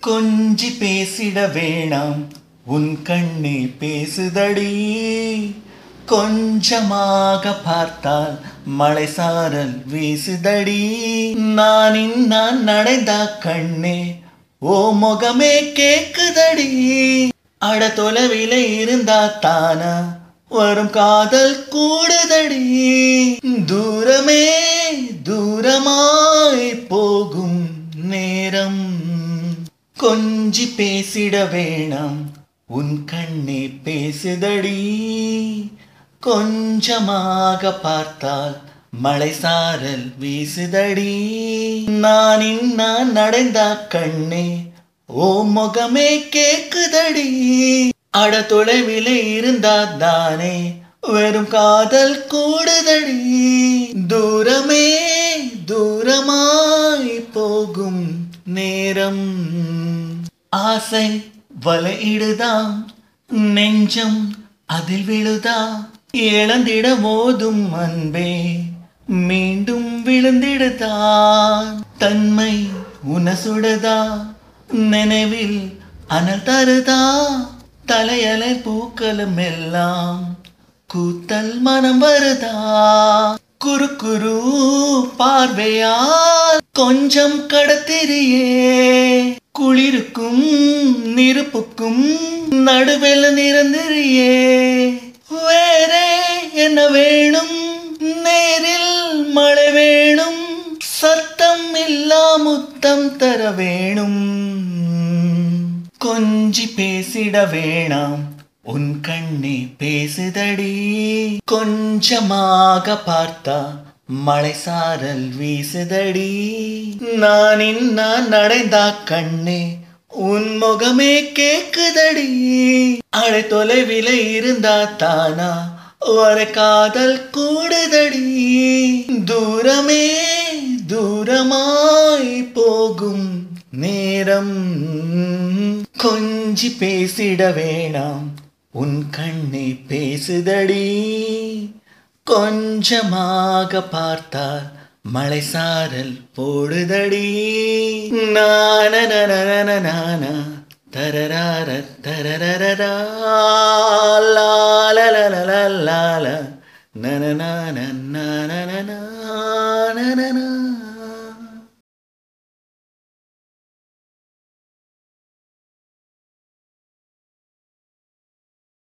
கொஞ்சி பேசிட வேணாம் உன் கண்ணே பேசுதடி கொஞ்சமாக பார்த்தால் மழை சாரல் வீசுதடி நான் நான் நடைந்தா கண்ணே ஓ முகமே கேக்குதடி அட தொலைவில இருந்தா தானா வரும் காதல் கூடுதடி தூரமே தூரமாய் போகும் நேரம் கொஞ்சி பேசிட வேணாம் உன் கண்ணே பேசுதடி கொஞ்சமாக பார்த்தால் மழை சாரல் வீசுதடி நான் நான் நடைந்தா கண்ணே ஓ முகமே கேக்குதடி அட தொலைவில இருந்தா தானே வெறும் காதல் கூடுதடி தூரமே தூரமாய் போகும் நேரம் ஆசை வலையிடுதாம் நெஞ்சம் அதில் விழுதா இழந்திட மோதும் அன்பே மீண்டும் விழுந்திடுதான் தன்மை உனசுடுதா நினைவில் அனல் தருதா தலையலை பூக்களும் எல்லாம் கூத்தல் மனம் வருதா குறு குரு பார்வையால் கொஞ்சம் கடத்திரியே குளிருக்கும் நெருப்புக்கும் நடுவில் நிறந்திரியே வேறே என்ன வேணும் நேரில் மழை வேணும் சத்தம் இல்லா முத்தம் தர வேணும் கொஞ்சி பேசிட வேணாம் உன் கண்ணே பேசுதடி கொஞ்சமாக பார்த்தா மழை சாரல் வீசுதடி நான் நான் நடைந்தா கண்ணே உன் முகமே கேக்குதடி அடை தொலைவில இருந்தா தானா ஒரு காதல் கூடுதடி தூரமே தூரமாய் போகும் நேரம் கொஞ்சி பேசிட வேணாம் உன் கண்ணே பேசுதடி கொஞ்சமாக பார்த்தால் மழை சாரல் போடுதடி நான தரரார தரரரரா லாலலலலலால நனநான நனனனா நனனா